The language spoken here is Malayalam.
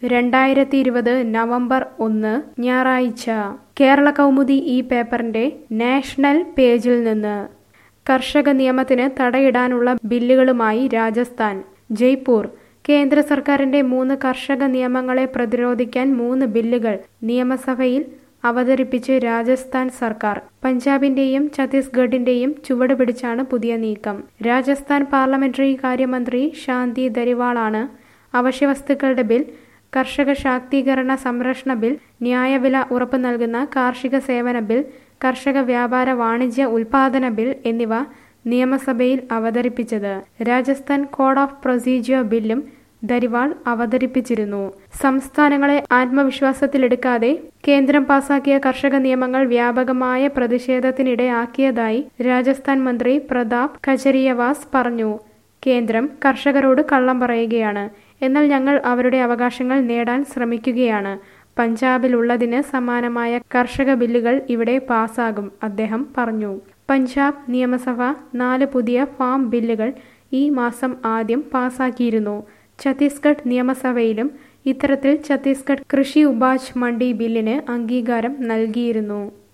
രണ്ടായിരത്തി ഇരുപത് നവംബർ ഒന്ന് ഞായറാഴ്ച കേരള കൗമുദി ഈ പേപ്പറിന്റെ നാഷണൽ പേജിൽ നിന്ന് കർഷക നിയമത്തിന് തടയിടാനുള്ള ബില്ലുകളുമായി രാജസ്ഥാൻ ജയ്പൂർ കേന്ദ്ര സർക്കാരിന്റെ മൂന്ന് കർഷക നിയമങ്ങളെ പ്രതിരോധിക്കാൻ മൂന്ന് ബില്ലുകൾ നിയമസഭയിൽ അവതരിപ്പിച്ച് രാജസ്ഥാൻ സർക്കാർ പഞ്ചാബിന്റെയും ഛത്തീസ്ഗഡിന്റെയും ചുവട് പിടിച്ചാണ് പുതിയ നീക്കം രാജസ്ഥാൻ പാർലമെന്ററി കാര്യമന്ത്രി ശാന്തി ദരിവാളാണ് അവശ്യവസ്തുക്കളുടെ ബിൽ കർഷക ശാക്തീകരണ സംരക്ഷണ ബിൽ ന്യായവില ഉറപ്പു നൽകുന്ന കാർഷിക സേവന ബിൽ കർഷക വ്യാപാര വാണിജ്യ ഉൽപാദന ബിൽ എന്നിവ നിയമസഭയിൽ അവതരിപ്പിച്ചത് രാജസ്ഥാൻ കോഡ് ഓഫ് പ്രൊസീജിയർ ബില്ലും ദരിവാൾ അവതരിപ്പിച്ചിരുന്നു സംസ്ഥാനങ്ങളെ ആത്മവിശ്വാസത്തിലെടുക്കാതെ കേന്ദ്രം പാസാക്കിയ കർഷക നിയമങ്ങൾ വ്യാപകമായ പ്രതിഷേധത്തിനിടയാക്കിയതായി രാജസ്ഥാൻ മന്ത്രി പ്രതാപ് ഖചരിയവാസ് പറഞ്ഞു കേന്ദ്രം കർഷകരോട് കള്ളം പറയുകയാണ് എന്നാൽ ഞങ്ങൾ അവരുടെ അവകാശങ്ങൾ നേടാൻ ശ്രമിക്കുകയാണ് പഞ്ചാബിലുള്ളതിന് സമാനമായ കർഷക ബില്ലുകൾ ഇവിടെ പാസ്സാകും അദ്ദേഹം പറഞ്ഞു പഞ്ചാബ് നിയമസഭ നാല് പുതിയ ഫാം ബില്ലുകൾ ഈ മാസം ആദ്യം പാസാക്കിയിരുന്നു ഛത്തീസ്ഗഡ് നിയമസഭയിലും ഇത്തരത്തിൽ ഛത്തീസ്ഗഡ് കൃഷി ഉപാജ് മണ്ഡി ബില്ലിന് അംഗീകാരം നൽകിയിരുന്നു